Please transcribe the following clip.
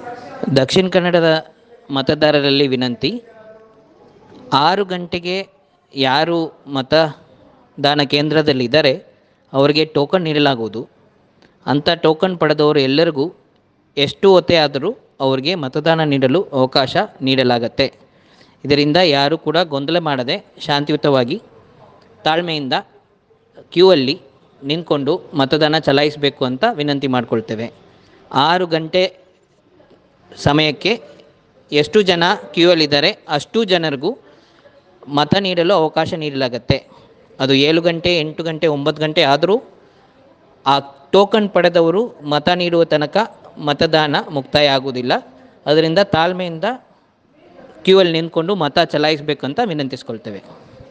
ದಕ್ಷಿಣ ಕನ್ನಡದ ಮತದಾರರಲ್ಲಿ ವಿನಂತಿ ಆರು ಗಂಟೆಗೆ ಯಾರು ಮತದಾನ ಕೇಂದ್ರದಲ್ಲಿದ್ದಾರೆ ಅವರಿಗೆ ಟೋಕನ್ ನೀಡಲಾಗುವುದು ಅಂಥ ಟೋಕನ್ ಪಡೆದವರು ಎಲ್ಲರಿಗೂ ಎಷ್ಟು ಹೊತ್ತೇ ಆದರೂ ಅವರಿಗೆ ಮತದಾನ ನೀಡಲು ಅವಕಾಶ ನೀಡಲಾಗತ್ತೆ ಇದರಿಂದ ಯಾರು ಕೂಡ ಗೊಂದಲ ಮಾಡದೆ ಶಾಂತಿಯುತವಾಗಿ ತಾಳ್ಮೆಯಿಂದ ಕ್ಯೂ ಅಲ್ಲಿ ನಿಂತ್ಕೊಂಡು ಮತದಾನ ಚಲಾಯಿಸಬೇಕು ಅಂತ ವಿನಂತಿ ಮಾಡಿಕೊಳ್ತೇವೆ ಆರು ಗಂಟೆ ಸಮಯಕ್ಕೆ ಎಷ್ಟು ಜನ ಕ್ಯೂ ಅಲ್ಲಿದ್ದಾರೆ ಅಷ್ಟು ಜನರಿಗೂ ಮತ ನೀಡಲು ಅವಕಾಶ ನೀಡಲಾಗತ್ತೆ ಅದು ಏಳು ಗಂಟೆ ಎಂಟು ಗಂಟೆ ಒಂಬತ್ತು ಗಂಟೆ ಆದರೂ ಆ ಟೋಕನ್ ಪಡೆದವರು ಮತ ನೀಡುವ ತನಕ ಮತದಾನ ಮುಕ್ತಾಯ ಆಗುವುದಿಲ್ಲ ಅದರಿಂದ ತಾಳ್ಮೆಯಿಂದ ಕ್ಯೂ ಅಲ್ಲಿ ನಿಂತ್ಕೊಂಡು ಮತ ಚಲಾಯಿಸಬೇಕಂತ ವಿನಂತಿಸ್ಕೊಳ್ತೇವೆ